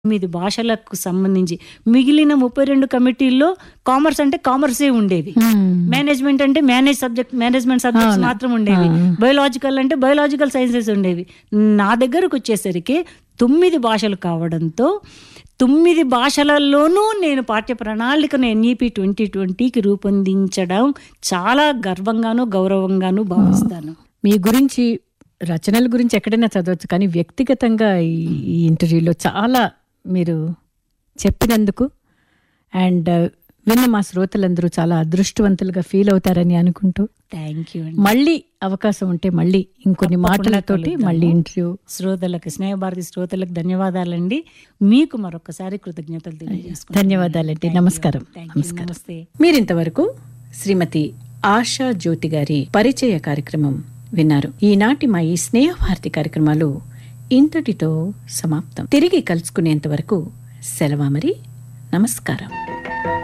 తొమ్మిది భాషలకు సంబంధించి మిగిలిన ముప్పై రెండు కమిటీల్లో కామర్స్ అంటే కామర్సే ఉండేవి మేనేజ్మెంట్ అంటే మేనేజ్ సబ్జెక్ట్ మేనేజ్మెంట్ సబ్జెక్ట్స్ మాత్రం ఉండేవి బయోలాజికల్ అంటే బయోలాజికల్ సైన్సెస్ ఉండేవి నా దగ్గరకు వచ్చేసరికి తొమ్మిది భాషలు కావడంతో తొమ్మిది భాషలలోనూ నేను పాఠ్య ప్రణాళికను ఎన్ఈపి ట్వంటీ ట్వంటీకి రూపొందించడం చాలా గర్వంగాను గౌరవంగాను భావిస్తాను మీ గురించి రచనల గురించి ఎక్కడైనా చదవచ్చు కానీ వ్యక్తిగతంగా ఈ ఈ ఇంటర్వ్యూలో చాలా మీరు చెప్పినందుకు అండ్ విన్న మా శ్రోతలందరూ చాలా అదృష్టవంతులుగా ఫీల్ అవుతారని అనుకుంటూ థ్యాంక్ యూ అండి మళ్ళీ అవకాశం ఉంటే మళ్ళీ ఇంకొన్ని తప్పకుండా మాటలతోటి కలుద్దాము. మళ్ళీ ఇంటర్వ్యూ శ్రోతలకు స్నేహభారతి శ్రోతలకు ధన్యవాదాలండి మీకు మరొకసారి కృతజ్ఞతలు తెలియజేసుకుంటాను ధన్యవాదాలండి నమస్కారం నమస్కారం నమస్తే మీరింతవరకు శ్రీమతి ఆశా జ్యోతి గారి పరిచయ కార్యక్రమం విన్నారు ఈనాటి మా ఈ స్నేహభారతి కార్యక్రమాలు ఇంతటితో సమాప్తం తిరిగి కలుసుకునేంత వరకు సెలవా మరి నమస్కారం